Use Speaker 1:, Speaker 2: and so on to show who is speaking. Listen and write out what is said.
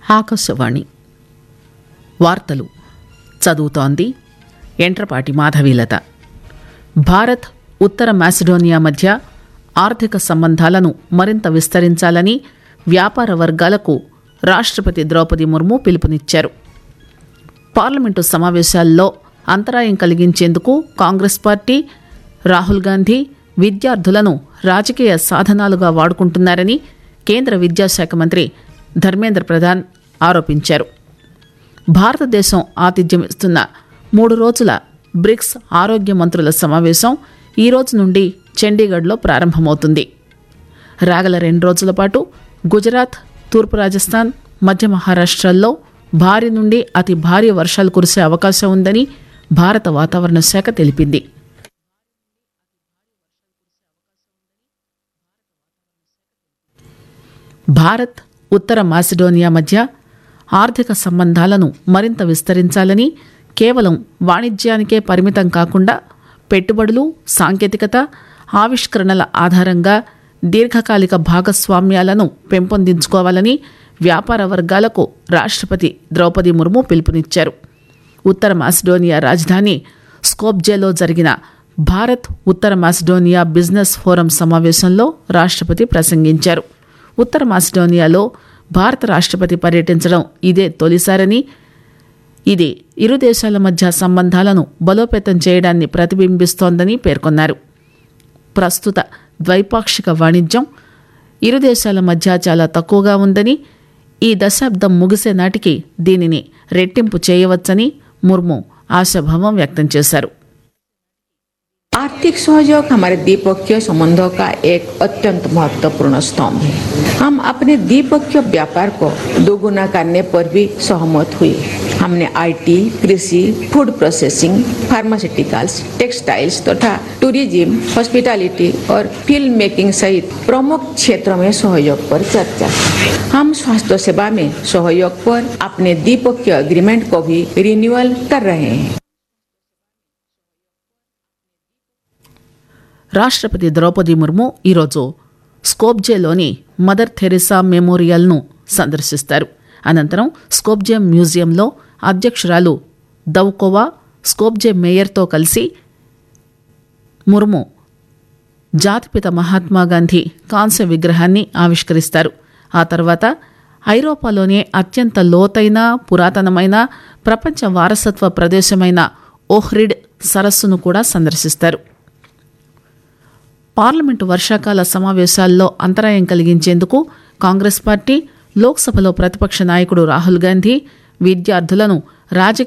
Speaker 1: ఆకాశవాణి వార్తలు చదువుతోంది ఎంట్రపాటి మాధవీలత భారత్ ఉత్తర మాసిడోనియా మధ్య ఆర్థిక సంబంధాలను మరింత విస్తరించాలని వ్యాపార వర్గాలకు రాష్ట్రపతి ద్రౌపది ముర్ము పిలుపునిచ్చారు పార్లమెంటు సమావేశాల్లో అంతరాయం కలిగించేందుకు కాంగ్రెస్ పార్టీ రాహుల్ గాంధీ విద్యార్థులను రాజకీయ సాధనాలుగా వాడుకుంటున్నారని కేంద్ర విద్యాశాఖ మంత్రి ధర్మేంద్ర ప్రధాన్ ఆరోపించారు భారతదేశం ఆతిథ్యం ఇస్తున్న మూడు రోజుల బ్రిక్స్ ఆరోగ్య మంత్రుల సమావేశం ఈ రోజు నుండి చండీగఢ్లో ప్రారంభమవుతుంది రాగల రెండు రోజుల పాటు గుజరాత్ తూర్పు రాజస్థాన్ మధ్య మహారాష్ట్రల్లో భారీ నుండి అతి భారీ వర్షాలు కురిసే అవకాశం ఉందని భారత వాతావరణ శాఖ తెలిపింది భారత్ ఉత్తర మాసిడోనియా మధ్య ఆర్థిక సంబంధాలను మరింత విస్తరించాలని కేవలం వాణిజ్యానికే పరిమితం కాకుండా పెట్టుబడులు సాంకేతికత ఆవిష్కరణల ఆధారంగా దీర్ఘకాలిక భాగస్వామ్యాలను పెంపొందించుకోవాలని వ్యాపార వర్గాలకు రాష్ట్రపతి ద్రౌపది ముర్ము పిలుపునిచ్చారు ఉత్తర మాసిడోనియా రాజధాని స్కోప్జేలో జరిగిన భారత్ ఉత్తర మాసిడోనియా బిజినెస్ ఫోరం సమావేశంలో రాష్ట్రపతి ప్రసంగించారు ఉత్తర మాసిడోనియాలో భారత రాష్ట్రపతి పర్యటించడం ఇదే తొలిసారని ఇది ఇరు దేశాల మధ్య సంబంధాలను బలోపేతం చేయడాన్ని ప్రతిబింబిస్తోందని పేర్కొన్నారు ప్రస్తుత ద్వైపాక్షిక వాణిజ్యం ఇరు దేశాల మధ్య చాలా తక్కువగా ఉందని ఈ దశాబ్దం ముగిసే నాటికి దీనిని రెట్టింపు చేయవచ్చని ముర్ము ఆశాభావం వ్యక్తం చేశారు
Speaker 2: आर्थिक सहयोग हमारे द्विपक्षीय संबंधों का एक अत्यंत महत्वपूर्ण स्तंभ है हम अपने द्विपक्षीय व्यापार को दोगुना करने पर भी सहमत हुए हमने आईटी, कृषि फूड प्रोसेसिंग फार्मास्यूटिकल्स टेक्सटाइल्स तथा टूरिज्म हॉस्पिटैलिटी और फिल्म मेकिंग सहित प्रमुख क्षेत्रों में सहयोग पर चर्चा की। हम स्वास्थ्य सेवा में सहयोग पर अपने द्विपक्षीय एग्रीमेंट को भी रिन्यूअल कर रहे हैं
Speaker 1: రాష్ట్రపతి ద్రౌపది ముర్ము ఈరోజు స్కోప్జేలోని మదర్ థెరెసా మెమోరియల్ను సందర్శిస్తారు అనంతరం స్కోప్జే మ్యూజియంలో అధ్యక్షురాలు దౌకోవా స్కోప్జే మేయర్తో కలిసి ముర్ము జాతిపిత మహాత్మా గాంధీ కాంస్య విగ్రహాన్ని ఆవిష్కరిస్తారు ఆ తర్వాత ఐరోపాలోనే అత్యంత లోతైన పురాతనమైన ప్రపంచ వారసత్వ ప్రదేశమైన ఓహ్రిడ్ సరస్సును కూడా సందర్శిస్తారు పార్లమెంటు వర్షాకాల సమావేశాల్లో అంతరాయం కలిగించేందుకు కాంగ్రెస్ పార్టీ లోక్సభలో ప్రతిపక్ష నాయకుడు రాహుల్ గాంధీ విద్యార్థులను రాజకీయ